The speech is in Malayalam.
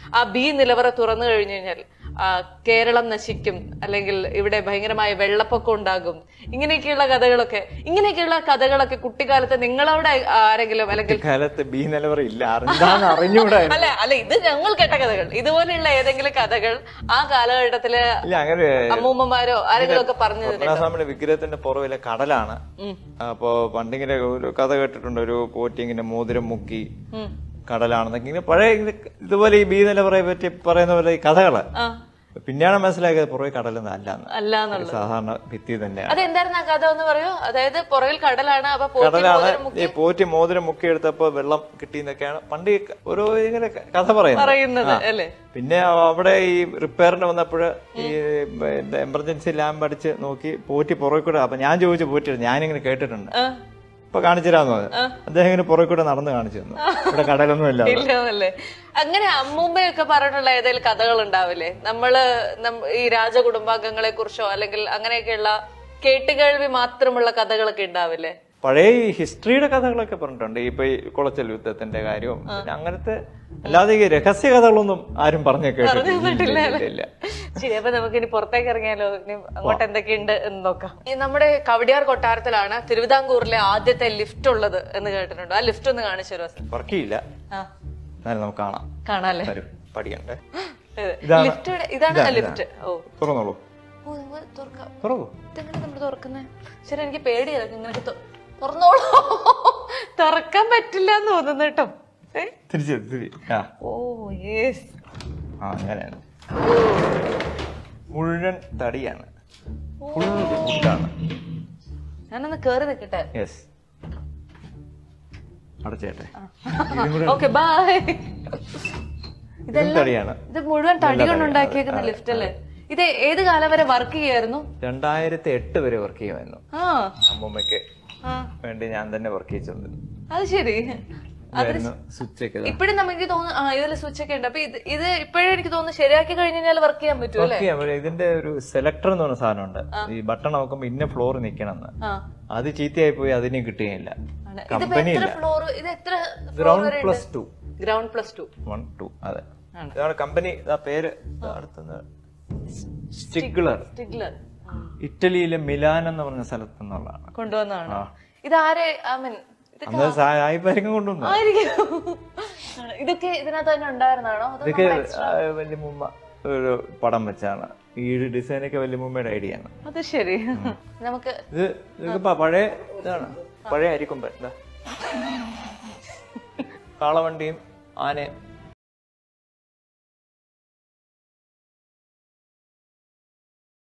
ആ ബി നിലവറ തുറന്നു കഴിഞ്ഞു കഴിഞ്ഞാൽ ആ, കേരളം നശിക്കും അല്ലെങ്കിൽ ഇവിടെ ഭയങ്കരമായ വെള്ളപ്പൊക്കം ഉണ്ടാകും ഇങ്ങനെയൊക്കെയുള്ള കഥകളൊക്കെ ഇങ്ങനെയൊക്കെയുള്ള കഥകളൊക്കെ കുട്ടിക്കാലത്ത് നിങ്ങളവിടെ ആരെങ്കിലും അല്ലെങ്കിൽ കാലത്ത് ബി നിലവറ ഇല്ല അറിഞ്ഞാന്ന് അറിഞ്ഞൂടാ അല്ല അല്ല ഇത് ഞങ്ങൾ കേട്ട കഥകൾ ഇതുപോലെയുള്ള ഏതെങ്കിലും കഥകൾ ആ കാലഘട്ടത്തില് ഇല്ല അങ്ങനെ അമ്മൂമ്മമാരോ ആരെങ്കിലും ഒക്കെ പറഞ്ഞു തരും പത്മനാഭസ്വാമിയുടെ വിഗ്രഹത്തിന്റെ പുറകിലെ കടലാണ് അപ്പോ പണ്ടിങ്ങനെ ഒരു കഥ കേട്ടിട്ടുണ്ട് ഒരു പോറ്റി ഇങ്ങനെ മോതിരം മുക്കി കടലാണെന്നൊക്കെ ഇങ്ങനെ പഴയ ഇത് ഇതുപോലെ ഈ ബി നിലവറയെ പറ്റി പറയുന്ന പോലെ ഈ കഥകള് ആ പിന്നെയാണ് മനസ്സിലാക്കിയത് പുറകെ കടലൊന്നും അല്ലാന്ന് അല്ല എന്നുള്ളത് സാധാരണ ഭിത്തി തന്നെയാണ് അതെന്തായിരുന്നു ആ കഥ ഒന്ന് പറയൂ അതായത് പുറകിൽ കടലാണ് അപ്പൊ പോറ്റി കടലാണ് മോതിരം മുക്കി ഈ പോറ്റി മോതിരം മുക്കിയെടുത്തപ്പോ വെള്ളം കിട്ടിയെന്നൊക്കെയാണ് പണ്ട് ഈ ക- ഓരോ ഇങ്ങനെ ക- കഥ പറയുന്നത് പറയുന്നത് അല്ലേ പിന്നെ അവിടെ ഈ റിപ്പയറിന് വന്നപ്പോൾ ഈ എമർജൻസി ലാമ്പ് അടിച്ച് നോക്കി പോറ്റി പുറകെ കൂടെ അപ്പൊ ഞാൻ ചോദിച്ചു പോറ്റി ഞാനിങ്ങനെ കേട്ടിട്ടുണ്ട് ആ, ഇപ്പൊ കാണിച്ചു തരാന്ന് പറഞ്ഞു അദ്ദേഹം ഇങ്ങനെ പുറകെ കൂടെ നടന്ന് കാണിച്ചു തന്നു ഇവിടെ കടലൊന്നും ഇല്ല അവിടെ. ഇല്ലെന്നല്ലേ അങ്ങനെ അമ്മൂമ്മയൊക്കെ പറഞ്ഞിട്ടുള്ള ഏതെങ്കിലും കഥകൾ ഉണ്ടാവില്ലേ നമ്മള് നം- ഈ രാജകുടുംബാംഗങ്ങളെ കുറിച്ചോ അല്ലെങ്കിൽ അങ്ങനെയൊക്കെയുള്ള കേട്ടുകേൾവി മാത്രമുള്ള കഥകളൊക്കെ ഉണ്ടാവില്ലേ പഴയ ഈ ഹിസ്റ്ററിയുടെ കഥകളൊക്കെ പറഞ്ഞിട്ടുണ്ട് ഇപ്പൊ ഈ കുളച്ചൽ യുദ്ധത്തിന്റെ കാര്യവും പിന്നെ അങ്ങനത്തെ അല്ലാതെ ഈ രഹസ്യ കഥകളൊന്നും ആരും പറഞ്ഞു കേട്ടിട്ടില്ല ഇല്ല, ഇല്ല. ശരി അപ്പൊ നമുക്ക് ഇനി പുറത്തേക്ക് ഇറങ്ങിയാലോ ഇനി അങ്ങോട്ട് എന്തൊക്കെയുണ്ട് എന്ന് നോക്കാം ഈ നമ്മുടെ കവടിയാർ കൊട്ടാരത്തിലാണ് തിരുവിതാംകൂറിലെ ആദ്യത്തെ ലിഫ്റ്റ് ഉള്ളത് എന്ന് കേട്ടിട്ടുണ്ട് ആ ലിഫ്റ്റ് ഒന്ന് കാണിച്ചു തരുമോ വർക്കിയില്ല ആ എന്നാലും നമുക്ക് കാണാം കാണാല്ലേ വരും പഠിക്കണ്ടേ ഇത് ഇതാണ്- ലിഫ്റ്റ് ഇതാണ് ഇതാണ്, ലിഫ്റ്റ് ഓ തുറന്നോളൂ ഓ നിങ്ങൾ തുറക്കാം തുറക്കൂ ഇതെങ്ങനെ നമ്മൾ തുറക്കുന്നേ ശരി എനിക്ക് പേടിയല്ല നിങ്ങൾക്ക് തു- തുറന്നോളൂ തുറക്കാൻ പറ്റില്ല എന്ന് തോന്നുന്നു കേട്ടോ ഏ? തിരിച്ച് തിരി ആ ഓ യെസ് ആ അങ്ങനെയാണ് മുഴുവൻ തടിയാണ് ഫുൾ വുഡാണ് ഞാനൊന്ന് കേറി നിൽക്കട്ടെ യെസ് അടച്ചേട്ടെ ഓക്കെ ബൈ ഇതും തടിയാണ് ഇത് മുഴുവൻ തടി കൊണ്ട് ഉണ്ടാക്കിയേക്കുന്ന ലിഫ്റ്റ് അല്ലേ ഇത് ഏത് കാലം വരെ വർക്ക് ചെയ്യായിരുന്നു രണ്ടായിരത്തി എട്ട് വരെ വർക്ക് ചെയ്യുമായിരുന്നു ആ അമ്മൂമ്മയ്ക്ക് ആ വേണ്ടി ഞാൻ തന്നെ വർക്ക് ചെയ്തിട്ടുണ്ട് അത് ശരി സ്വിച്ച് ഒക്കെ ഇപ്പഴും നമുക്ക് തോന്നുന്നു ആ ഇതിൽ സ്വിച്ച് ഒക്കെ ഉണ്ട് അപ്പൊ ഇത് ഇത് ഇപ്പോഴും എനിക്ക് തോന്നുന്നു ശരിയാക്കി കഴിഞ്ഞ് കഴിഞ്ഞാൽ വർക്ക് ചെയ്യാൻ പറ്റും വർക്ക് ചെയ്യാൻ പറ്റും. ഇതിന്റെ ഒരു സെലക്ടർ എന്ന് പറഞ്ഞ സാധനമുണ്ട് ഈ ബട്ടൺ നോക്കുമ്പോ ഇന്ന ഫ്ലോർ നിക്കണം എന്ന് ആ അത് ചീത്തയായി പോയി അതിനെ കിട്ടുകയില്ല ആണ്. ഇതിപ്പോ കമ്പനി എത്ര ഇല്ല ഫ്ലോർ ഇത് എത്ര ground plus two ground plus two one two അതെ ആണ്. ഇതാണ് കമ്പനി ഇതാ പേര് ഇതാ അടുത്തുനിന്ന് സ്റ്റിഗ്ലർ സ്റ്റിഗ്ലർ ഇറ്റലിയിലെ മിലാൻ എന്ന് പറഞ്ഞ സ്ഥലത്ത് നിന്നുള്ളതാണ് കൊണ്ടുവന്നതാണ് ഇതാരെ ഐ മീൻ ഇത് അന്ന് സായിപ്പായിരിക്കും കൊണ്ടുവന്നു ആയിരിക്കും ആണ്. ഇതൊക്കെ ഇതിനകത്ത് തന്നെ ഉണ്ടായിരുന്നാണോ അതോ ഇതൊക്കെ വലിയ മുമ്പ ഒരു പടം വെച്ചാണ് ഈ ഡിസൈനൊക്കെ വലിയ മുമ്പയുടെ ഐഡിയ ആണ് അത് ശരി നമുക്ക് ഇത് ഇതൊക്കെ പ- പഴയ ഇതാണ് പഴയ അരിക്കൊമ്പൻ ഇതാ കാളവണ്ടിയും ആനയും